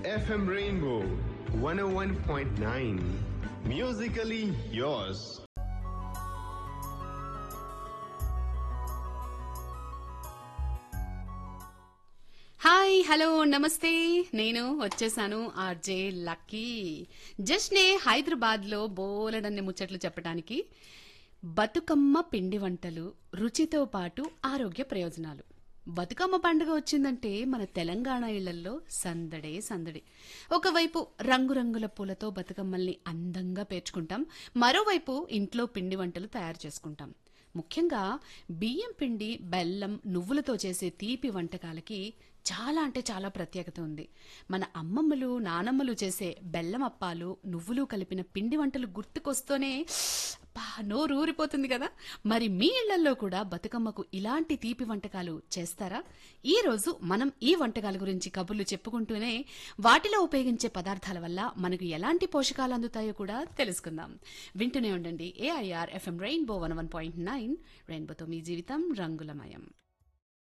FM Rainbow 101.9. Musically yours. Hi hello నమస్తే నేను వచ్చేసాను ఆర్జే లక్కీ జస్ట్ నే హైదరాబాద్ లో బోలెడన్ని ముచ్చట్లు చెప్పడానికి బతుకమ్మ పిండి వంటలు రుచితో పాటు ఆరోగ్య ప్రయోజనాలు బతుకమ్మ పండుగ వచ్చిందంటే మన తెలంగాణ ఇళ్లలో సందడే సందడి ఒకవైపు రంగురంగుల పూలతో బతుకమ్మల్ని అందంగా పేర్చుకుంటాం మరోవైపు ఇంట్లో పిండి వంటలు తయారు చేసుకుంటాం ముఖ్యంగా బియ్యం పిండి బెల్లం నువ్వులతో చేసే తీపి వంటకాలకి చాలా అంటే చాలా ప్రత్యేకత ఉంది మన అమ్మమ్మలు నానమ్మలు చేసే బెల్లం అప్పాలు నువ్వులు కలిపిన పిండి వంటలు గుర్తుకొస్తూనే అబ్బా, నోరు ఊరిపోతుంది కదా మరి మీ ఇళ్లలో కూడా బతుకమ్మకు ఇలాంటి తీపి వంటకాలు చేస్తారా ఈ రోజు మనం ఈ వంటకాల గురించి కబుర్లు చెప్పుకుంటూనే వాటిలో ఉపయోగించే పదార్థాల వల్ల మనకు ఎలాంటి పోషకాలు అందుతాయో కూడా తెలుసుకుందాం వింటూనే ఉండండి AIR FM rainbow one one point nine రెయిన్బోతో మీ జీవితం రంగులమయం